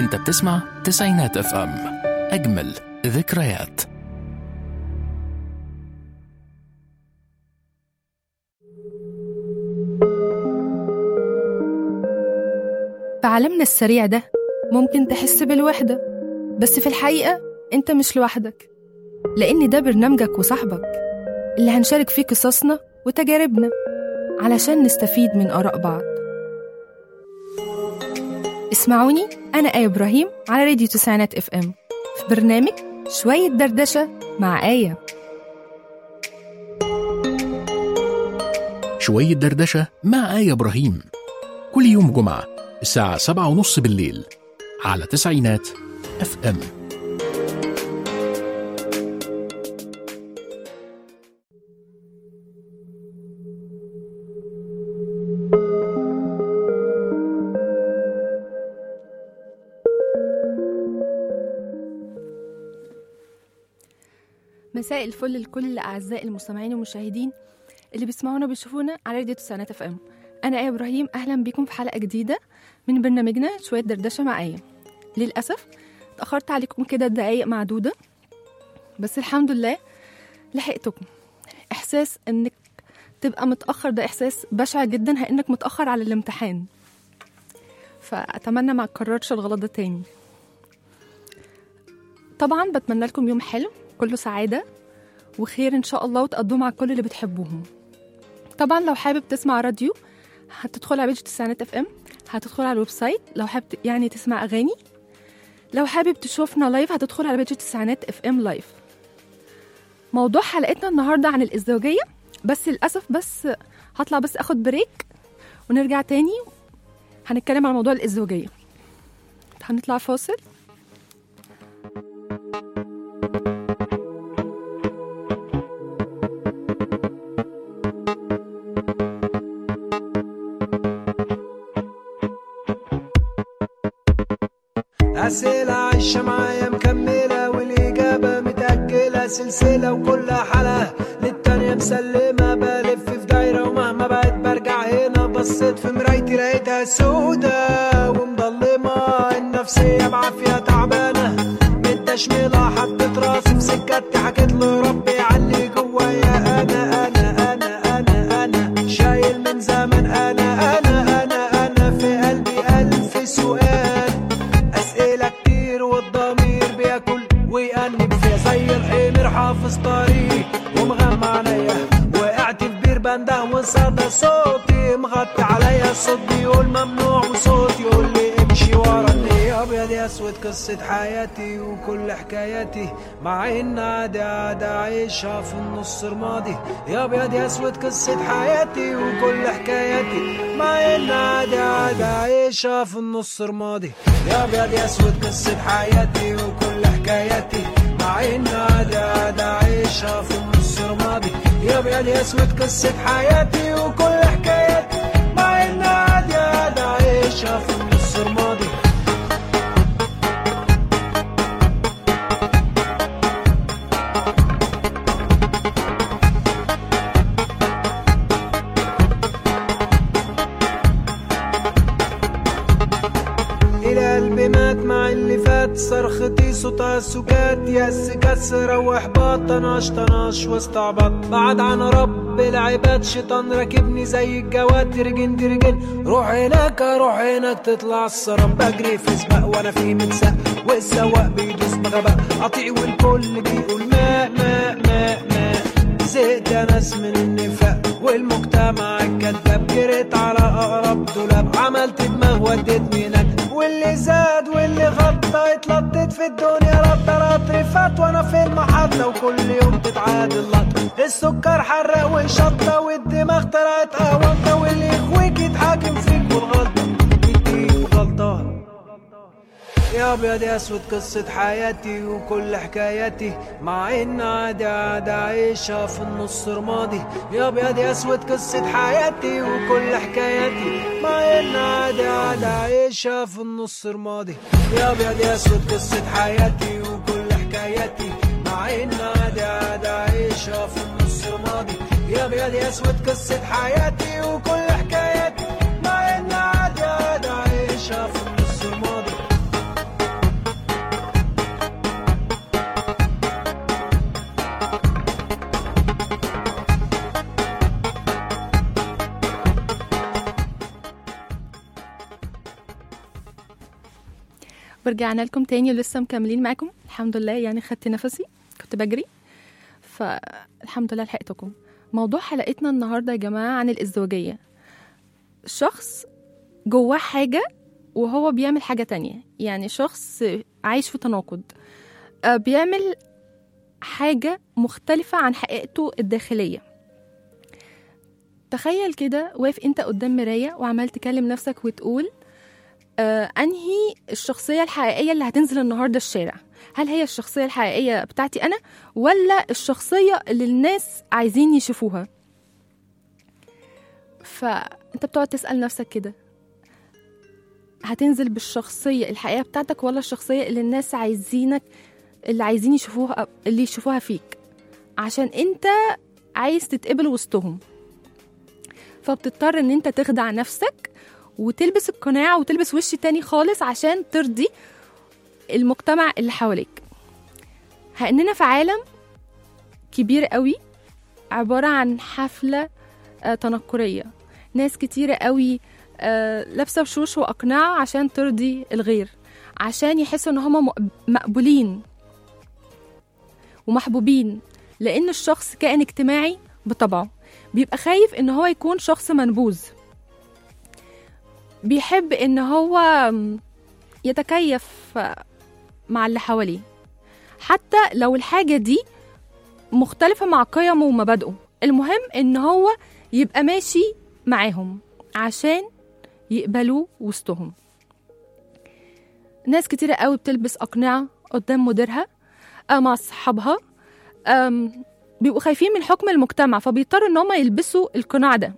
انت بتسمع تسعينات اف ام اجمل ذكريات في عالمنا السريع ده ممكن تحس بالوحدة بس في الحقيقة أنت مش لوحدك لأن ده برنامجك وصاحبك اللي هنشارك فيه قصصنا وتجاربنا علشان نستفيد من آراء بعض اسمعوني أنا آية إبراهيم على راديو تسعينات اف ام في برنامج شوية دردشة مع آية شوية دردشة مع آية إبراهيم كل يوم جمعة الساعة سبعة ونص بالليل على تسعينات اف ام مساء الفل لكل أعزائي المستمعين والمشاهدين اللي بيسمعونا وبيشوفونا على راديو تسعينات اف ام أنا آية إبراهيم أهلا بكم في حلقة جديدة من برنامجنا شوية دردشة مع آية للأسف اتأخرت عليكم كده دقايق معدودة بس الحمد لله لحقتكم إحساس إنك تبقى متأخر ده إحساس بشع جدا لأنك متأخر على الامتحان فأتمنى ما أكررش الغلط ده تاني طبعا بتمنى لكم يوم حلو كله سعادة وخير إن شاء الله وتقضوه مع كل اللي بتحبوهم طبعا لو حابب تسمع راديو هتدخل على بيج تسعينات اف ام هتدخل على الويب سايت لو حابب ت- يعني تسمع اغاني لو حابب تشوفنا لايف هتدخل على بيج تسعينات اف ام لايف موضوع حلقتنا النهارده عن الازدواجيه بس للاسف بس هطلع بس اخد بريك ونرجع تاني هنتكلم عن موضوع الازدواجيه هنطلع فاصل أسئلة عايشة معايا مكملة والإجابة متأجلة سلسلة وكل حلقة للتانية مسلمة بلف في دايرة ومهما بقيت برجع هنا بصيت في مرايتي لقيتها سودة ومضلمة النفسية بعافية تعبانة من تشميلة حطيت راسي في سكتي حكيت لربي علي جوايا أنا أنا أنا أنا أنا شايل من زمن أنا أنا أنا أنا في قلبي ألف سؤال أسئلة كتير والضمير بياكل ويأنب فيها زي الحمير حافظ طريق ومغمى عليا وقعت في بير بنده وصدى صوتي مغطي عليا الصوت بيقول ممنوع وصوت يقول لي امشي ورا اللي ابيض يا اسود قصة حياتي وكل حكاياتي مع ان عادي عادي عايشها في النص رمادي يا ابيض يا اسود قصة حياتي وكل حكاياتي مع ان عادي عادي عايشها في النص رمادي يا ابيض يا اسود قصة حياتي وكل حكاياتي مع ان عادي عادي عايشها في النص رمادي يا ابيض يا اسود قصة حياتي وكل حكاياتي مع ان عادي عادي عايشها في النص رمادي الى قلبي مات مع اللي فات صرختي صوتها سكات يأس كسر واحباط طناش طناش واستعبط بعد عن رب العباد شيطان راكبني زي الجواد ترجن ترجن روح هناك روح هناك تطلع السراب بجري في سباق وانا في متساق والسواق بيدوس بغباء قطيع والكل بيقول ماء ماء ماء ماء زهقت يا ناس من النفاق والمجتمع الكذاب جريت على اقرب دولاب عملت دماغ وديت هناك واللي زاد واللي غطى اتلطت في الدنيا رد رطر فات وانا في المحطة وكل يوم تتعادل لطة السكر حرق وشطة والدماغ طلعت قهوة واللي يخويك يتحاكم فيك والغلطة يديك غلطان يا ابيض يا اسود قصة حياتي وكل حكاياتي مع ان عادي عادي عايشها في النص رمادي يا ابيض يا اسود قصة حياتي وكل حكاياتي مع ان عادي عادي عايشها في النص رمادي يا ابيض يا اسود قصة حياتي وكل حكاياتي مع ان عادي عادي عايشها في النص رمادي يا ابيض يا اسود قصة حياتي وكل حكاياتي مع ان عادي عادي عايشها في النص رمادي ورجعنا لكم تاني ولسه مكملين معاكم الحمد لله يعني خدت نفسي كنت بجري فالحمد لله لحقتكم موضوع حلقتنا النهارده يا جماعه عن الازدواجيه شخص جواه حاجه وهو بيعمل حاجه تانية يعني شخص عايش في تناقض آه، بيعمل حاجه مختلفه عن حقيقته الداخليه تخيل كده واقف انت قدام مرايه وعمال تكلم نفسك وتقول آه انهي الشخصيه الحقيقيه اللي هتنزل النهارده الشارع هل هي الشخصيه الحقيقيه بتاعتي انا ولا الشخصيه اللي الناس عايزين يشوفوها فانت بتقعد تسال نفسك كده هتنزل بالشخصيه الحقيقيه بتاعتك ولا الشخصيه اللي الناس عايزينك اللي عايزين يشوفوها اللي يشوفوها فيك عشان انت عايز تتقبل وسطهم فبتضطر ان انت تخدع نفسك وتلبس القناع وتلبس وش تاني خالص عشان ترضي المجتمع اللي حواليك هاننا في عالم كبير قوي عبارة عن حفلة آه، تنكرية ناس كتيرة قوي آه، لابسة وشوش وأقنعة عشان ترضي الغير عشان يحسوا إن هما مق- مقبولين ومحبوبين لأن الشخص كائن اجتماعي بطبعه بيبقى خايف إن هو يكون شخص منبوذ بيحب إن هو م، يتكيف آه، مع اللي حواليه حتى لو الحاجة دي مختلفة مع قيمه ومبادئه المهم إن هو يبقى ماشي معاهم عشان يقبلوه وسطهم ناس كتيرة قوي بتلبس أقنعة قدام مديرها أو مع صحابها أم، بيبقوا خايفين من حكم المجتمع فبيضطروا إن هما يلبسوا القناع ده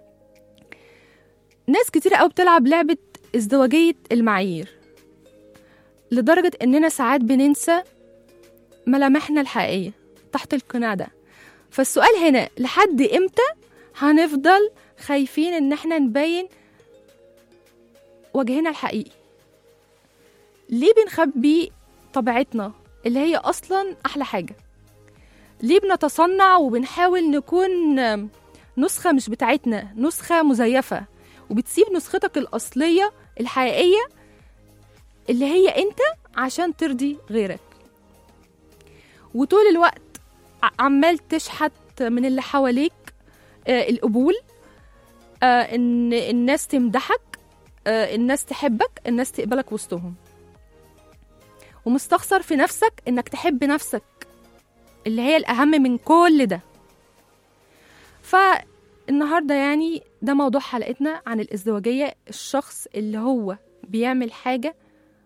ناس كتيرة قوي بتلعب لعبة ازدواجية المعايير لدرجة إننا ساعات بننسى ملامحنا الحقيقية تحت القناع ده فالسؤال هنا لحد إمتى هنفضل خايفين إن احنا نبين وجهنا الحقيقي ليه بنخبي طبيعتنا اللي هي أصلا أحلى حاجة ليه بنتصنع وبنحاول نكون نسخة مش بتاعتنا نسخة مزيفة وبتسيب نسختك الأصلية الحقيقية اللي هي أنت عشان ترضي غيرك وطول الوقت ع- عمال تشحت من اللي حواليك آه القبول آه ان الناس تمدحك آه الناس تحبك الناس تقبلك وسطهم ومستخسر في نفسك انك تحب نفسك اللي هي الاهم من كل ده فالنهارده يعني ده موضوع حلقتنا عن الازدواجيه الشخص اللي هو بيعمل حاجه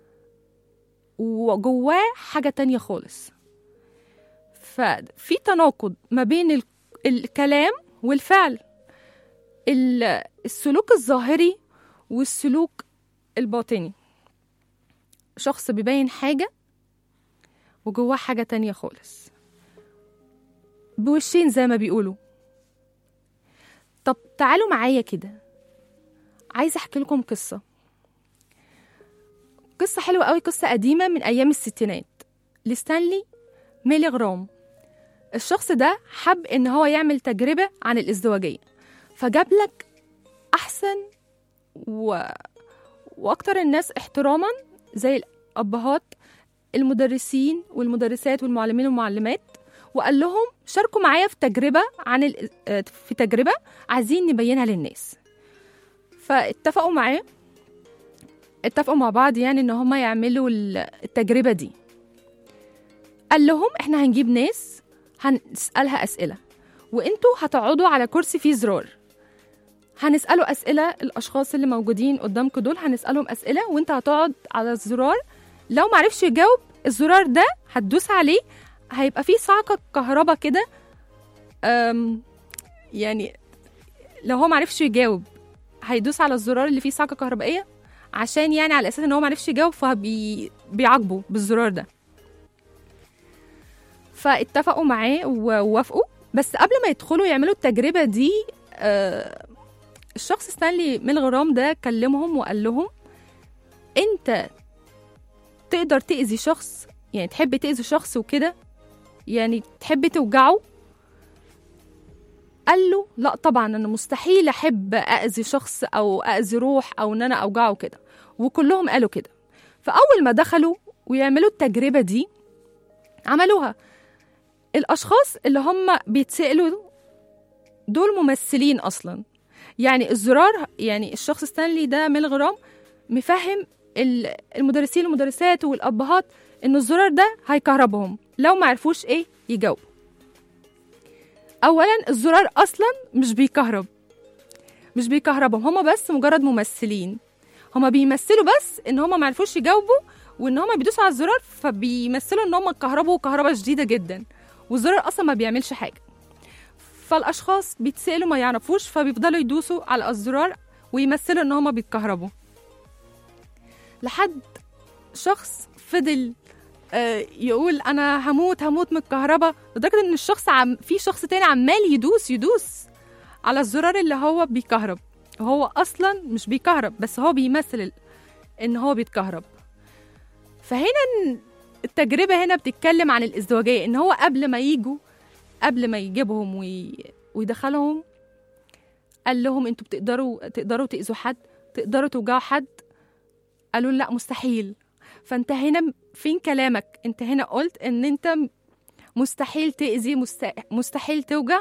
وجواه حاجه تانية خالص ففي تناقض ما بين ال- الكلام والفعل ال- السلوك الظاهري والسلوك الباطني شخص بيبين حاجة وجواه حاجة تانية خالص بوشين زي ما بيقولوا طب تعالوا معايا كده عايزة أحكي لكم قصة قصة حلوة قوي قصة قديمة من أيام الستينات لستانلي ميلي غرام الشخص ده حب ان هو يعمل تجربة عن الازدواجية فجاب لك احسن و... واكتر الناس احتراما زي الابهات المدرسين والمدرسات والمعلمين والمعلمات وقال لهم شاركوا معايا في تجربة عن ال... آه، في تجربة عايزين نبينها للناس فاتفقوا معاه اتفقوا مع بعض يعني ان هما يعملوا ال- التجربة دي قال لهم احنا هنجيب ناس هنسألها أسئلة وانتوا هتقعدوا على كرسي فيه زرار هنسأله أسئلة الأشخاص اللي موجودين قدامكم دول هنسألهم أسئلة وانت هتقعد على الزرار لو معرفش يجاوب الزرار ده هتدوس عليه هيبقى فيه صعقة كهرباء كده أم، يعني لو هو معرفش يجاوب هيدوس على الزرار اللي فيه صعقة كهربائية عشان يعني على أساس إن هو معرفش يجاوب فبيعاقبه بالزرار ده فاتفقوا معاه ووافقوا بس قبل ما يدخلوا يعملوا التجربة دي آه، الشخص ستانلي ميلغرام ده كلمهم وقال لهم انت تقدر تأذي شخص يعني تحب تأذي شخص وكده يعني تحب توجعه قال له لا طبعا انا مستحيل احب اذي شخص او اذي روح او ان انا اوجعه كده وكلهم قالوا كده فأول ما دخلوا ويعملوا التجربة دي عملوها الأشخاص اللي هم بيتسألوا دول ممثلين أصلا يعني الزرار يعني الشخص ستانلي ده ميل غرام مفهم ال- المدرسين والمدرسات والأبهات إن الزرار ده هيكهربهم لو ما عرفوش إيه يجاوبوا أولا الزرار أصلا مش بيكهرب مش بيكهربهم هما بس مجرد ممثلين هما بيمثلوا بس ان هما معرفوش يجاوبوا وان هما بيدوسوا على الزرار فبيمثلوا ان هما اتكهربوا كهرباء شديده جدا والزرار اصلا ما بيعملش حاجه فالاشخاص بيتسالوا ما يعرفوش فبيفضلوا يدوسوا على الزرار ويمثلوا ان هما بيتكهربوا لحد شخص فضل آه، يقول انا هموت هموت من الكهرباء لدرجه ان الشخص عم في شخص تاني عمال يدوس يدوس على الزرار اللي هو بيكهرب هو اصلا مش بيكهرب بس هو بيمثل ال- ان هو بيتكهرب فهنا التجربه هنا بتتكلم عن الازدواجيه ان هو قبل ما يجوا قبل ما يجيبهم وي... ويدخلهم قال لهم انتوا بتقدروا تقدروا تاذوا حد تقدروا توجعوا حد قالوا لا مستحيل فانت هنا فين كلامك انت هنا قلت ان انت مستحيل تاذي مست... مستحيل توجع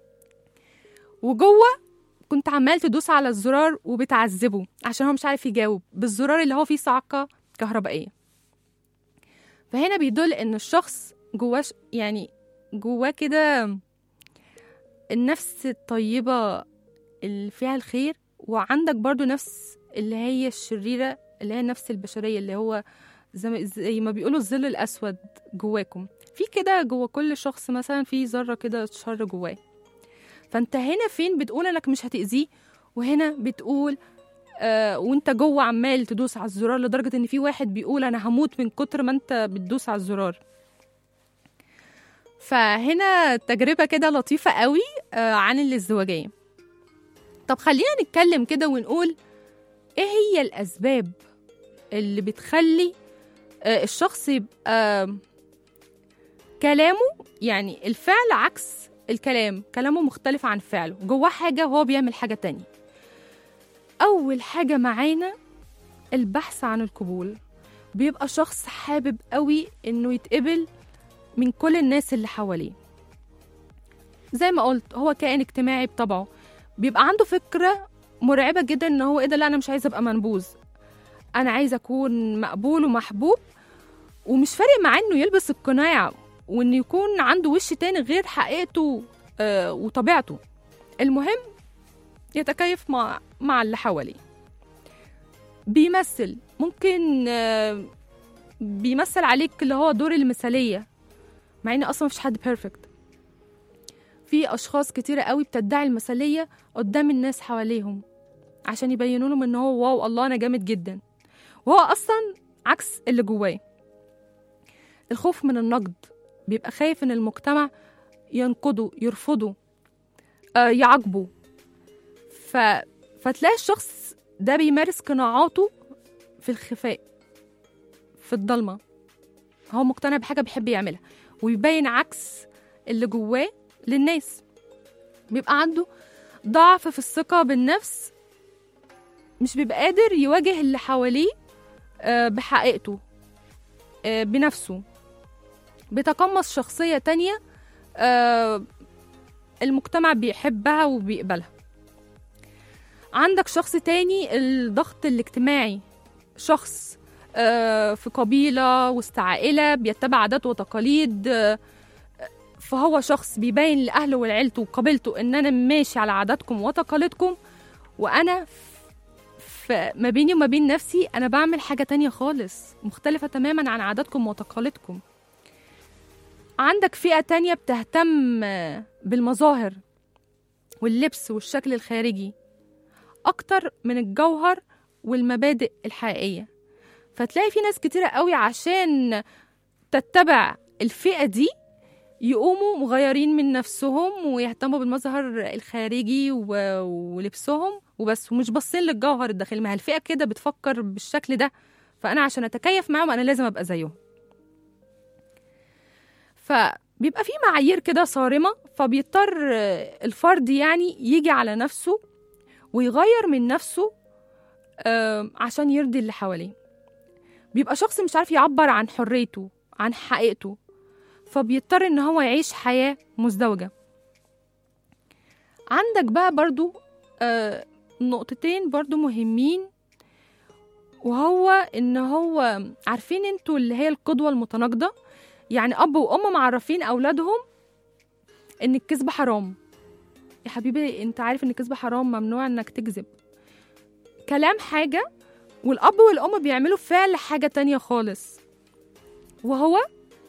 وجوه كنت عمال تدوس على الزرار وبتعذبه عشان هو مش عارف يجاوب بالزرار اللي هو فيه صعقة كهربائية فهنا بيدل ان الشخص جواه ش- يعني جواه كده النفس الطيبة اللي فيها الخير وعندك برضو نفس اللي هي الشريرة اللي هي النفس البشرية اللي هو زي ما- زي ما بيقولوا الظل الأسود جواكم في كده جوا كل شخص مثلا في ذرة كده شر جواه فانت هنا فين بتقول انك مش هتأذيه وهنا بتقول آه وانت جوه عمال تدوس على الزرار لدرجة ان في واحد بيقول انا هموت من كتر ما انت بتدوس على الزرار فهنا تجربة كده لطيفة قوي آه عن الازدواجية طب خلينا نتكلم كده ونقول ايه هي الاسباب اللي بتخلي آه الشخص يبقى كلامه يعني الفعل عكس الكلام كلامه مختلف عن فعله جواه حاجة وهو بيعمل حاجة تانية أول حاجة معانا البحث عن القبول بيبقى شخص حابب قوي إنه يتقبل من كل الناس اللي حواليه زي ما قلت هو كائن اجتماعي بطبعه بيبقى عنده فكرة مرعبة جدا إن هو إيه ده لا أنا مش عايز أبقى منبوذ أنا عايز أكون مقبول ومحبوب ومش فارق معاه إنه يلبس القناع وإن يكون عنده وش تاني غير حقيقته آه وطبيعته المهم يتكيف مع مع اللي حواليه بيمثل ممكن آه بيمثل عليك اللي هو دور المثالية مع ان اصلا مفيش حد بيرفكت في اشخاص كتيرة قوي بتدعي المثالية قدام الناس حواليهم عشان يبينوا لهم ان هو واو الله انا جامد جدا وهو اصلا عكس اللي جواه الخوف من النقد بيبقى خايف ان المجتمع ينقده يرفضه آه يعاقبه ف... فتلاقي الشخص ده بيمارس قناعاته في الخفاء في الضلمة هو مقتنع بحاجة بيحب يعملها ويبين عكس اللي جواه للناس بيبقى عنده ضعف في الثقة بالنفس مش بيبقى قادر يواجه اللي حواليه آه، بحقيقته آه، بنفسه بيتقمص شخصية تانية آه، المجتمع بيحبها وبيقبلها عندك شخص تاني الضغط الاجتماعي شخص آه، في قبيلة وسط عائلة بيتبع عادات وتقاليد آه، فهو شخص بيبين لأهله ولعيلته وقبيلته إن أنا ماشي على عاداتكم وتقاليدكم وأنا ف- ما بيني وما بين نفسي أنا بعمل حاجة تانية خالص مختلفة تماما عن عاداتكم وتقاليدكم عندك فئة تانية بتهتم آه، بالمظاهر واللبس والشكل الخارجي أكتر من الجوهر والمبادئ الحقيقية فتلاقي في ناس كتيرة قوي عشان تتبع الفئة دي يقوموا مغيرين من نفسهم ويهتموا بالمظهر الخارجي و- ولبسهم وبس ومش باصين للجوهر الداخلي ما هي الفئة كده بتفكر بالشكل ده فأنا عشان أتكيف معاهم أنا لازم أبقى زيهم فبيبقى في معايير كده صارمة فبيضطر آه، الفرد يعني يجي على نفسه ويغير من نفسه آه، عشان يرضي اللي حواليه بيبقى شخص مش عارف يعبر عن حريته عن حقيقته فبيضطر ان هو يعيش حياة مزدوجة عندك بقى برضو آه نقطتين برضو مهمين وهو ان هو عارفين انتوا اللي هي القدوة المتناقضة يعني اب وام معرفين اولادهم ان الكذب حرام يا حبيبي انت عارف ان الكذب حرام ممنوع انك تكذب كلام حاجة والاب والام بيعملوا فعل حاجة تانية خالص وهو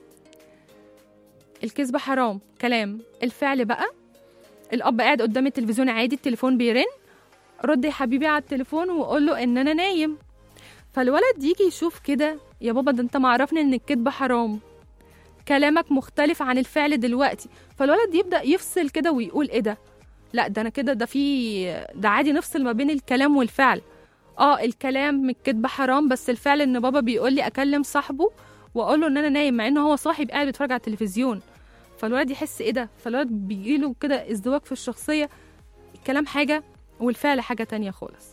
الكذب حرام كلام الفعل بقى الاب قاعد قدام التلفزيون عادي التليفون بيرن رد يا حبيبي على التليفون وقول له ان انا نايم فالولد يجي يشوف كده يا بابا ده انت معرفني ان الكذب حرام كلامك مختلف عن الفعل دلوقتي فالولد يبدا يفصل كده ويقول ايه ده لا ده انا كده ده في ده عادي نفصل ما بين الكلام والفعل اه الكلام من الكذب حرام بس الفعل ان بابا بيقول لي اكلم صاحبه واقول له ان انا نايم مع ان هو صاحي قاعد بيتفرج على التلفزيون فالولد يحس ايه ده فالولد بيجيله كده ازدواج في الشخصيه الكلام حاجه والفعل حاجه تانية خالص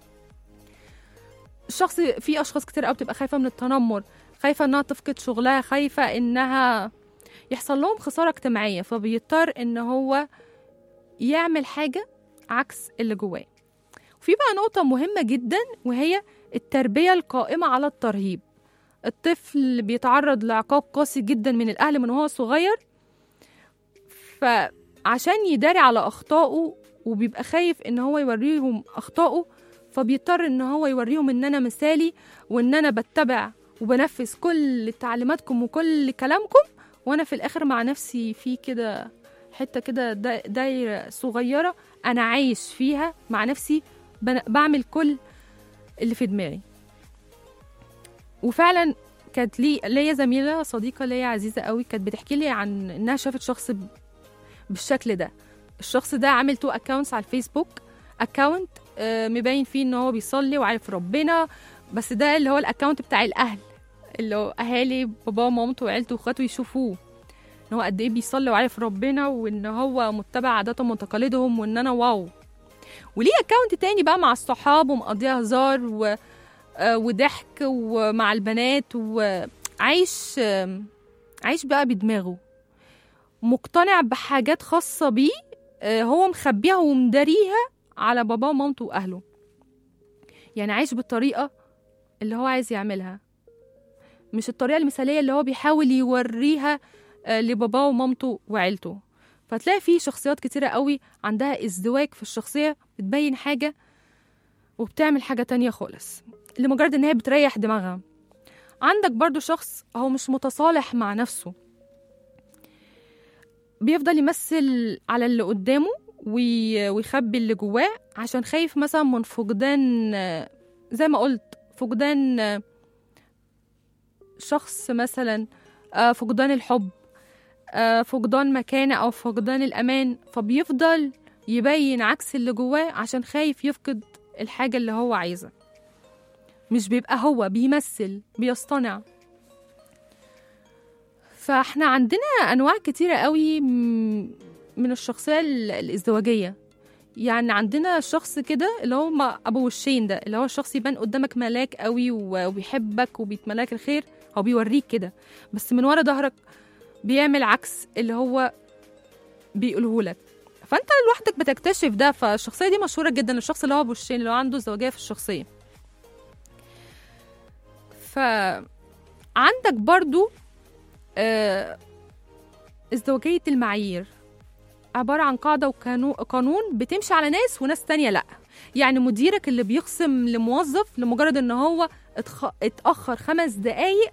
الشخص في اشخاص كتير قوي بتبقى خايفه من التنمر خايفه انها تفقد شغلها خايفه انها يحصل لهم خساره اجتماعيه فبيضطر ان هو يعمل حاجه عكس اللي جواه وفي بقى نقطه مهمه جدا وهي التربيه القائمه على الترهيب الطفل بيتعرض لعقاب قاسي جدا من الاهل من وهو صغير فعشان يداري على اخطائه وبيبقى خايف ان هو يوريهم اخطائه فبيضطر ان هو يوريهم ان انا مثالي وان انا بتبع وبنفذ كل تعليماتكم وكل كلامكم وانا في الاخر مع نفسي في كده حته كده دا- دايره صغيره انا عايش فيها مع نفسي بن- بعمل كل اللي في دماغي وفعلا كانت لي ليا زميله صديقه ليا عزيزه قوي كانت بتحكي لي عن انها شافت شخص ب- بالشكل ده الشخص ده عامل تو اكونتس على الفيسبوك اكونت مبين فيه ان هو بيصلي وعارف ربنا بس ده اللي هو الاكونت بتاع الاهل اللي هو اهالي باباه ومامته وعيلته واخواته يشوفوه ان هو قد ايه بيصلي وعارف ربنا وان هو متبع عاداتهم وتقاليدهم وان انا واو وليه اكونت تاني بقى مع الصحاب ومقضيها هزار و... آه، وضحك ومع البنات وعايش آم، عايش بقى بدماغه مقتنع بحاجات خاصة بيه آه، هو مخبيها ومداريها على باباه ومامته وأهله يعني عايش بالطريقة اللي هو عايز يعملها مش الطريقة المثالية اللي هو بيحاول يوريها آه، لباباه ومامته وعيلته فتلاقي في شخصيات كتيرة قوي عندها ازدواج في الشخصية بتبين حاجة وبتعمل حاجة تانية خالص لمجرد ان هي بتريح دماغها عندك برضو شخص هو مش متصالح مع نفسه بيفضل يمثل على اللي قدامه وي- ويخبي اللي جواه عشان خايف مثلا من فقدان آه، زي ما قلت فقدان آه، شخص مثلا آه، فقدان الحب آه، فقدان مكانة أو فقدان الأمان فبيفضل يبين عكس اللي جواه عشان خايف يفقد الحاجة اللي هو عايزها مش بيبقى هو بيمثل بيصطنع فاحنا عندنا انواع كتيره قوي م- من الشخصيه ال- الازدواجيه يعني عندنا شخص كده اللي هو ما- ابو وشين ده اللي هو الشخص يبان قدامك ملاك قوي و- وبيحبك وبيتملاك الخير هو بيوريك كده بس من ورا ظهرك بيعمل عكس اللي هو بيقوله لك فانت لوحدك بتكتشف ده فالشخصيه دي مشهوره جدا الشخص اللي هو ابو وشين اللي هو عنده ازدواجيه في الشخصيه فعندك برضو آه، ازدواجية المعايير عبارة عن قاعدة وقانون بتمشي على ناس وناس تانية لأ يعني مديرك اللي بيخصم لموظف لمجرد ان هو اتخ... اتأخر خمس دقايق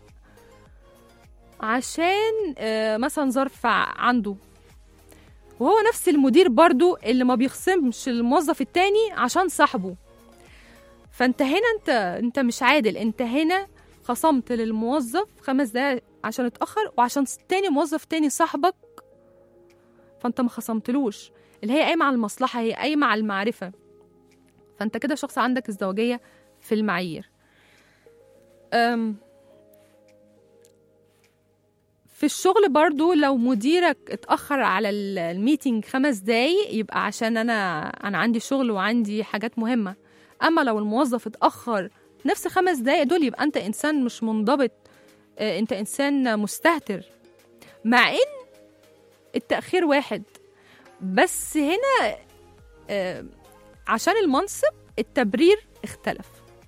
عشان آه، مثلا ظرف ع- عنده وهو نفس المدير برضو اللي ما بيخصمش الموظف التاني عشان صاحبه فانت هنا انت انت مش عادل انت هنا خصمت للموظف خمس دقايق عشان اتأخر وعشان تاني موظف تاني صاحبك فانت ما خصمتلوش اللي هي قايمة على المصلحة هي قايمة على المعرفة فانت كده شخص عندك ازدواجية في المعايير أم في الشغل برضو لو مديرك اتأخر على ال- الميتنج خمس دقايق يبقى عشان أنا أنا عندي شغل وعندي حاجات مهمة أما لو الموظف اتأخر نفس خمس دقايق دول يبقى انت انسان مش منضبط آه، انت انسان مستهتر مع ان التاخير واحد بس هنا آه، عشان المنصب التبرير اختلف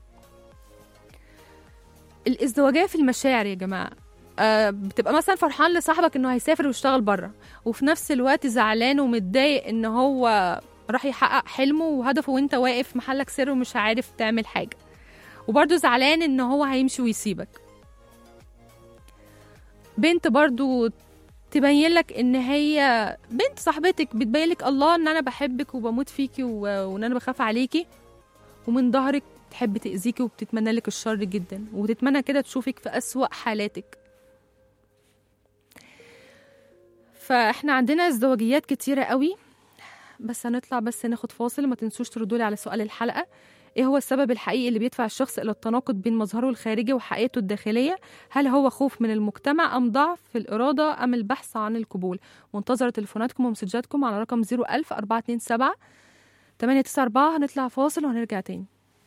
الازدواجيه في المشاعر يا جماعه آه، بتبقى مثلا فرحان لصاحبك انه هيسافر ويشتغل بره وفي نفس الوقت زعلان ومتضايق ان هو راح يحقق حلمه وهدفه وانت واقف محلك سر ومش عارف تعمل حاجه وبرضه زعلان ان هو هيمشي ويسيبك بنت برضو تبين لك ان هي بنت صاحبتك بتبين لك الله ان انا بحبك وبموت فيكي و... وان انا بخاف عليكي ومن ظهرك تحب تأذيكي وبتتمنى لك الشر جدا وتتمنى كده تشوفك في أسوأ حالاتك فاحنا عندنا ازدواجيات كتيرة قوي بس هنطلع بس ناخد فاصل ما تنسوش تردولي على سؤال الحلقة ايه هو السبب الحقيقي اللي بيدفع الشخص الى التناقض بين مظهره الخارجي وحقيقته الداخلية هل هو خوف من المجتمع ام ضعف في الإرادة ام البحث عن القبول منتظرة تليفوناتكم ومسجاتكم على رقم 01000 427 894 هنطلع فاصل وهنرجع تاني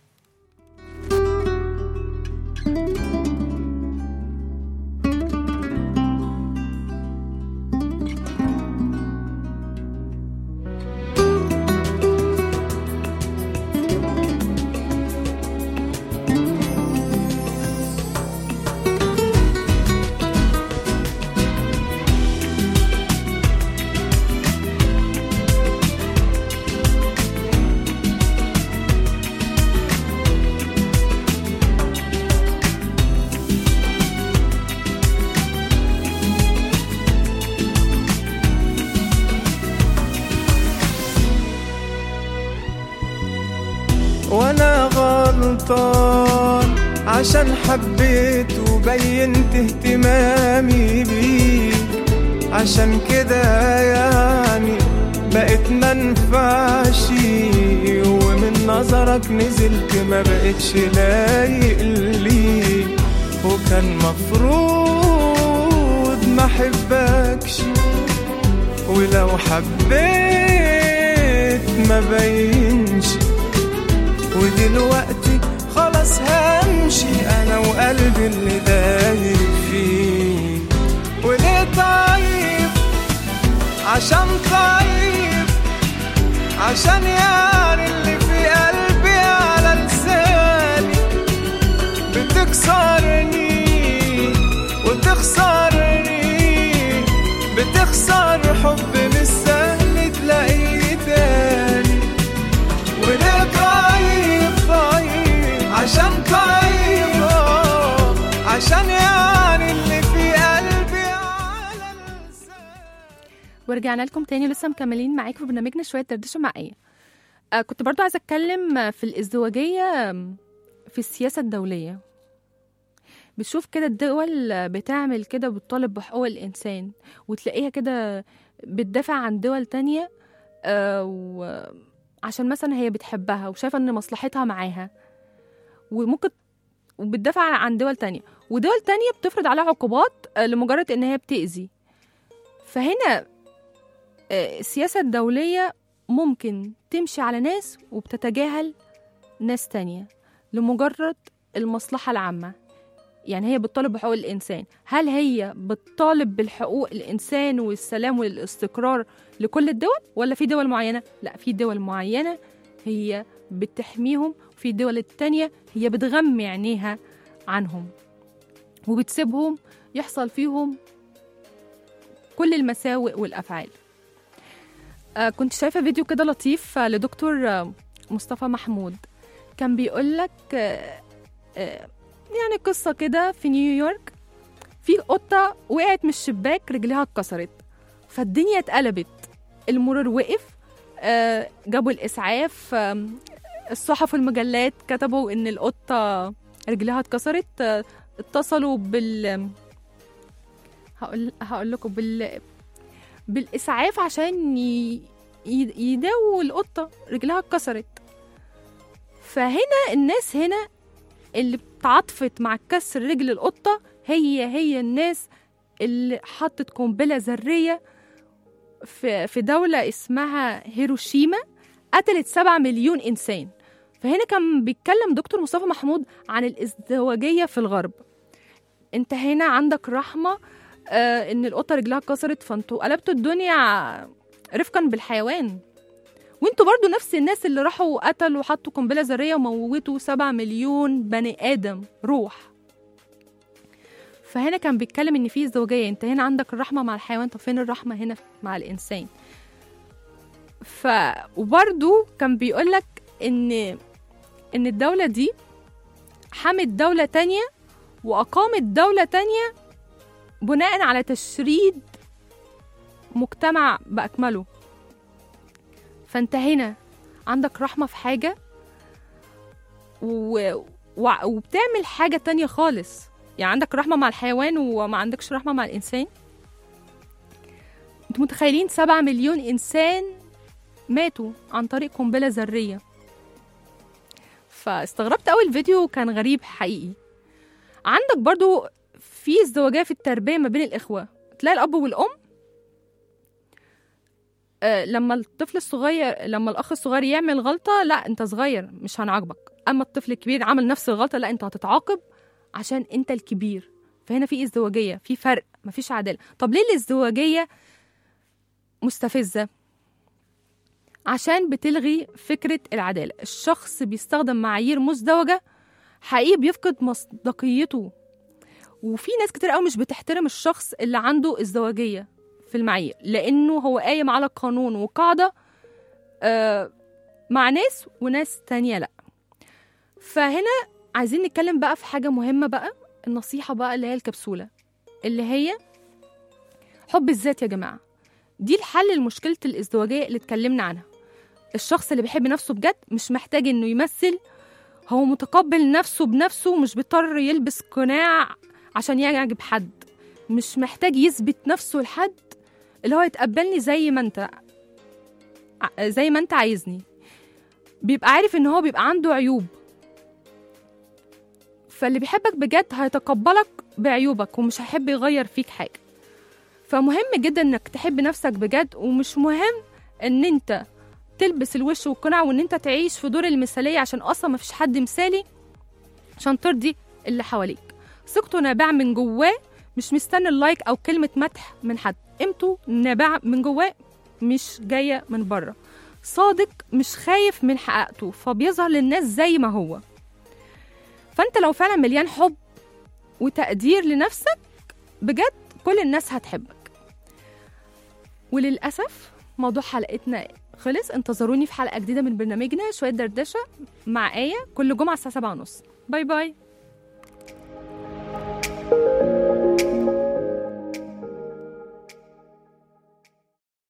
وانا غلطان عشان حبيت وبينت اهتمامي بيك عشان كده يعني بقيت منفعش ومن نظرك نزلت ما بقتش لايق ليك وكان مفروض ما احبكش ولو حبيت ما بينش ودلوقتي خلاص همشي انا وقلبي اللي دايب فيه وليه طيب عشان طيب عشان يعني اللي في قلبي على لساني بتكسرني وتخسرني بتخسر حب مش سهل تلاقيه تاني وليه طيب طيب عشان طيب آه، عشان يعني اللي في قلبي على لساني ورجعنا لكم تاني لسه مكملين معاكم في برنامجنا شويه دردشه معايا آه كنت برضو عايزه اتكلم آه، في الازدواجيه آم، في السياسه الدوليه بتشوف كده الدول آه، بتعمل كده وبتطالب بحقوق الانسان وتلاقيها كده بتدافع عن دول تانية آه و- عشان مثلا هي بتحبها وشايفه ان مصلحتها معاها وممكن وبتدافع عن دول تانية ودول تانية بتفرض عليها عقوبات آه، لمجرد ان هي بتأذي فهنا آه، السياسة الدولية ممكن تمشي على ناس وبتتجاهل ناس تانية لمجرد المصلحة العامة يعني هي بتطالب بحقوق الإنسان هل هي بتطالب بالحقوق الإنسان والسلام والاستقرار لكل الدول ولا في دول معينة؟ لا في دول معينة هي بتحميهم وفي دول التانية هي بتغمي عينيها عنهم وبتسيبهم يحصل فيهم كل المساوئ والأفعال آه كنت شايفة فيديو كده لطيف آه لدكتور آه مصطفى محمود كان بيقول لك آه آه يعني قصة كده في نيويورك في قطة وقعت من الشباك رجلها اتكسرت فالدنيا اتقلبت المرور وقف آه جابوا الإسعاف آه الصحف والمجلات كتبوا إن القطة رجلها اتكسرت آه اتصلوا بال هقول هقول لكم بال بالاسعاف عشان ي... ي- يداووا القطه رجلها اتكسرت فهنا الناس هنا اللي اتعاطفت مع كسر رجل القطه هي هي الناس اللي حطت قنبله ذريه في في دوله اسمها هيروشيما قتلت سبعة مليون انسان فهنا كان بيتكلم دكتور مصطفى محمود عن الازدواجية في الغرب انت هنا عندك رحمة آه ان القطة رجلها اتكسرت فانتوا قلبتوا الدنيا رفقا بالحيوان وانتوا برضو نفس الناس اللي راحوا قتلوا وحطوا قنبلة ذرية وموتوا سبعة مليون بني آدم روح فهنا كان بيتكلم ان في ازدواجية انت هنا عندك الرحمة مع الحيوان طب فين الرحمة هنا مع الإنسان ف وبرضو كان بيقولك ان ان الدولة دي حمت دولة تانية وأقامت دولة تانية بناء على تشريد مجتمع بأكمله فأنت هنا عندك رحمة في حاجة و... و... وبتعمل حاجة تانية خالص يعني عندك رحمة مع الحيوان وما عندكش رحمة مع الإنسان انتوا متخيلين سبعة مليون إنسان ماتوا عن طريق قنبلة ذرية فاستغربت قوي الفيديو كان غريب حقيقي عندك برضو في ازدواجية في التربية ما بين الإخوة تلاقي الأب والأم آه، لما الطفل الصغير لما الأخ الصغير يعمل غلطة لا أنت صغير مش هنعاقبك أما الطفل الكبير عمل نفس الغلطة لا أنت هتتعاقب عشان أنت الكبير فهنا في ازدواجية في فرق مفيش عدالة طب ليه الازدواجية مستفزة عشان بتلغي فكرة العدالة الشخص بيستخدم معايير مزدوجة حقيقي بيفقد مصداقيته وفي ناس كتير قوي مش بتحترم الشخص اللي عنده ازدواجية في المعايير لأنه هو قايم على قانون وقاعدة آه مع ناس وناس تانية لأ فهنا عايزين نتكلم بقى في حاجة مهمة بقى النصيحة بقى اللي هي الكبسولة اللي هي حب الذات يا جماعة دي الحل لمشكلة الازدواجية اللي اتكلمنا عنها الشخص اللي بيحب نفسه بجد مش محتاج انه يمثل هو متقبل نفسه بنفسه مش بيضطر يلبس قناع عشان يعجب حد مش محتاج يثبت نفسه لحد اللي هو يتقبلني زي ما انت ع- زي ما انت عايزني بيبقى عارف ان هو بيبقى عنده عيوب فاللي بيحبك بجد هيتقبلك بعيوبك ومش هيحب يغير فيك حاجة فمهم جدا انك تحب نفسك بجد ومش مهم ان انت تلبس الوش والقناع وان انت تعيش في دور المثالية عشان اصلا مفيش حد مثالي عشان ترضي اللي حواليك ثقته نابعة من جواه مش مستني اللايك او كلمة مدح من حد قيمته نابعة من جواه مش جاية من بره صادق مش خايف من حقيقته فبيظهر للناس زي ما هو فانت لو فعلا مليان حب وتقدير لنفسك بجد كل الناس هتحبك وللأسف موضوع حلقتنا خلص انتظروني في حلقة جديدة من برنامجنا شوية دردشة مع آية كل جمعة الساعة 7:30 باي باي